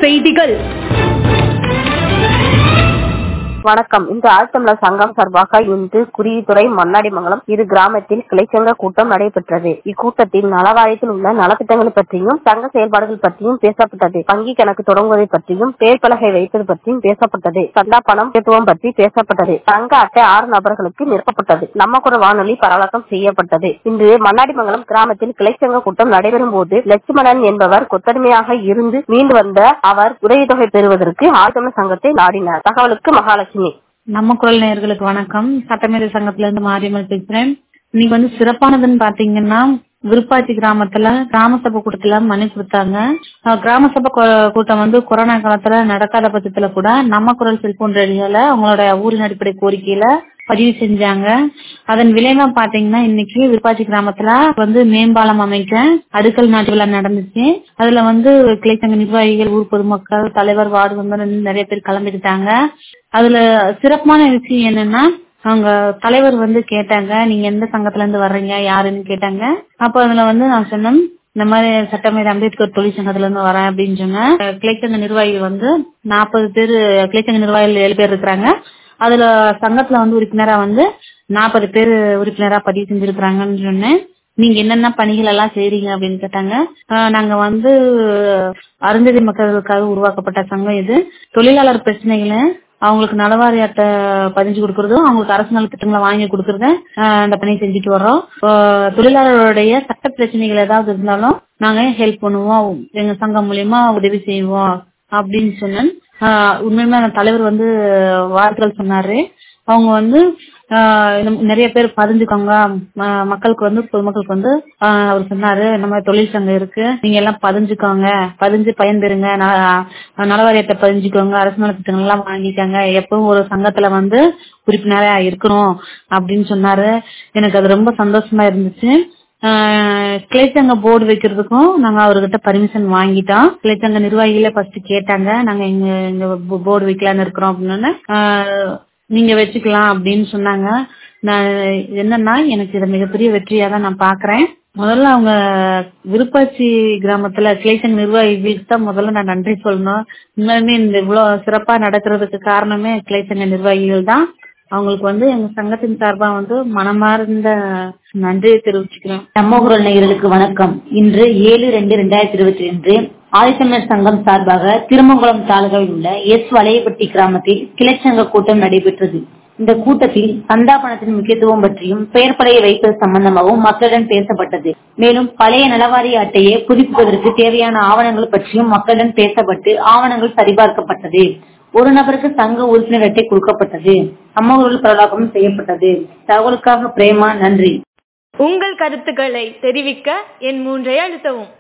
செய்திகள் வணக்கம் இன்று ஆழ்த்தமிழர் சங்கம் சார்பாக இன்று குருவித்துறை மண்ணாடிமங்கலம் இரு கிராமத்தில் கிளைச்சங்க கூட்டம் நடைபெற்றது இக்கூட்டத்தில் நலவாரியத்தில் உள்ள நலத்திட்டங்கள் பற்றியும் சங்க செயல்பாடுகள் பற்றியும் பேசப்பட்டது வங்கி கணக்கு தொடங்குவதை பற்றியும் பேர் பலகை வைப்பது பற்றியும் பேசப்பட்டது சந்தா பணம் முக்கியத்துவம் பற்றி பேசப்பட்டது சங்க அட்டை ஆறு நபர்களுக்கு நிரப்பப்பட்டது நம்ம குரல் வானொலி பரவலாக்கம் செய்யப்பட்டது இன்று மண்ணாடிமங்கலம் கிராமத்தில் கிளைச்சங்க கூட்டம் நடைபெறும் போது லட்சுமணன் என்பவர் கொத்தடிமையாக இருந்து மீண்டு வந்த அவர் உதவித்தொகை பெறுவதற்கு ஆழ்த்தமிழர் சங்கத்தை நாடினார் தகவலுக்கு மகாலட்சுமி நம்ம குரல் நேயர்களுக்கு வணக்கம் சட்டமேதை சங்கத்துல இருந்து மாரியம்மல் பேசுறேன் இன்னைக்கு வந்து சிறப்பானதுன்னு பாத்தீங்கன்னா விருப்பாச்சி கிராமத்துல கிராம சபை கூட்டத்துல மனு கொடுத்தாங்க அஹ் கிராம சபை கூ- கூட்டம் வந்து கொரோனா காலத்துல நடக்காத பட்சத்துல கூட நம்ம குரல் செல்போன் ரேடியோல அவங்களோட ஊரின் அடிப்படை கோரிக்கையில பதிவு செஞ்சாங்க அதன் விளைவா பாத்தீங்கன்னா இன்னைக்கு விருப்பாச்சி கிராமத்துல வந்து மேம்பாலம் அமைக்க அடுக்கல் நாட்டு விழா நடந்துச்சு அதுல வந்து கிளைச்சங்க நிர்வாகிகள் ஊர் பொதுமக்கள் தலைவர் வார்டு மெம்பர் நிறைய பேர் கலந்துக்கிட்டாங்க அதுல சிறப்பான விஷயம் என்னன்னா அவங்க தலைவர் வந்து கேட்டாங்க நீங்க எந்த சங்கத்துல இருந்து வர்றீங்க யாருன்னு கேட்டாங்க அப்ப அதுல வந்து நான் சொன்னேன் இந்த மாதிரி சட்டமேதை அம்பேத்கர் தொழிற்சங்கத்துல இருந்து வரேன் அப்படின்னு சொன்னேன் கிளைச்சங்க நிர்வாகிகள் வந்து நாற்பது பேர் கிளைச்சங்க நிர்வாகிகள் ஏழு பேர் இருக்கிறாங்க அதுல சங்கத்துல வந்து உறுப்பினரா வந்து நாற்பது பேர் உறுப்பினரா பதிவு செஞ்சிருக்கிறாங்கன்னு சொன்னேன் நீங்க என்னென்ன பணிகள் எல்லாம் செய்றீங்க அப்படின்னு கேட்டாங்க ஆஹ் நாங்க வந்து அருந்ததி மக்களுக்காக உருவாக்கப்பட்ட சங்கம் இது தொழிலாளர் பிரச்சனைகளை அவங்களுக்கு நலவாரி அட்டை பதிஞ்சு கொடுக்கறதும் அவங்களுக்கு அரசு நலத்திட்டங்களை வாங்கி கொடுக்கறதும் அந்த பணியை செஞ்சுட்டு வர்றோம் ஆஹ் தொழிலாளருடைய சட்ட பிரச்சனைகள் ஏதாவது இருந்தாலும் நாங்க ஹெல்ப் பண்ணுவோம் எங்க சங்கம் மூலியமா உதவி செய்வோம் அப்படின்னு சொன்னேன் ஆஹ் உண்மையுமே அந்த தலைவர் வந்து வாழ்த்துக்கள் சொன்னாரு அவங்க வந்து ஆஹ் இந்த நிறைய பேர் பதிஞ்சுக்கோங்க ம- மக்களுக்கு வந்து பொதுமக்களுக்கு வந்து ஆஹ் அவர் சொன்னாரு இந்த மாதிரி தொழில் சங்கம் இருக்கு நீங்க எல்லாம் பதிஞ்சுக்கோங்க பதிஞ்சு பயன்பெறுங்க ந- நலவாரியத்தை பதிஞ்சுக்கோங்க அரசு நலத்திட்டங்கள் எல்லாம் வாங்கிக்கோங்க எப்பவும் ஒரு சங்கத்துல வந்து உறுப்பினரா இருக்கணும் அப்படின்னு சொன்னாரு எனக்கு அது ரொம்ப சந்தோஷமா இருந்துச்சு ஆஹ் கிளைச்சங்க போர்டு வைக்கிறதுக்கும் நாங்க அவர்கிட்ட பர்மிஷன் வாங்கிட்டோம் கிளைச்சங்க நிர்வாகிகளே ஃபர்ஸ்ட் கேட்டாங்க நாங்க எங்க எங்க போர்டு வைக்கலாம்னு இருக்கிறோம் அப்படின்னு ஆஹ் நீங்க வச்சுக்கலாம் அப்படின்னு சொன்னாங்க நான் என்னன்னா எனக்கு இதை மிகப்பெரிய வெற்றியா தான் நான் பாக்குறேன் முதல்ல அவங்க விருப்பாச்சி கிராமத்துல கிளைசன் நிர்வாகிகளுக்கு தான் முதல்ல நான் நன்றி சொல்லணும் உண்மையுமே இந்த இவ்வளவு சிறப்பா நடக்கிறதுக்கு காரணமே கிளைசங்க நிர்வாகிகள் தான் அவங்களுக்கு வந்து எங்க சங்கத்தின் சார்பா வந்து மனமார்ந்த நன்றியை தெரிவிச்சுக்கிறேன் நம்ம குரல் நேயர்களுக்கு வணக்கம் இன்று ஏழு ரெண்டு ரெண்டாயிரத்தி இருபத்தி ரெண்டு ஆதித்தமிழர் சங்கம் சார்பாக திருமங்குளம் தாலுகாவில் உள்ள எஸ் வளையப்பட்டி கிராமத்தில் கிளைச்சங்க கூட்டம் நடைபெற்றது இந்த கூட்டத்தில் சந்தா பணத்தின் முக்கியத்துவம் பற்றியும் பெயர் படையை வைப்பது சம்பந்தமாகவும் மக்களிடம் பேசப்பட்டது மேலும் பழைய நலவாரிய அட்டையை புதுப்பிப்பதற்கு தேவையான ஆவணங்கள் பற்றியும் மக்களிடம் பேசப்பட்டு ஆவணங்கள் சரிபார்க்கப்பட்டது ஒரு நபருக்கு சங்க உறுப்பினர் அட்டை கொடுக்கப்பட்டது நம்ம ஊரில் பரவலாக்கம் செய்யப்பட்டது தகவலுக்காக பிரேமா நன்றி உங்கள் கருத்துக்களை தெரிவிக்க என் மூன்றை அழுத்தவும்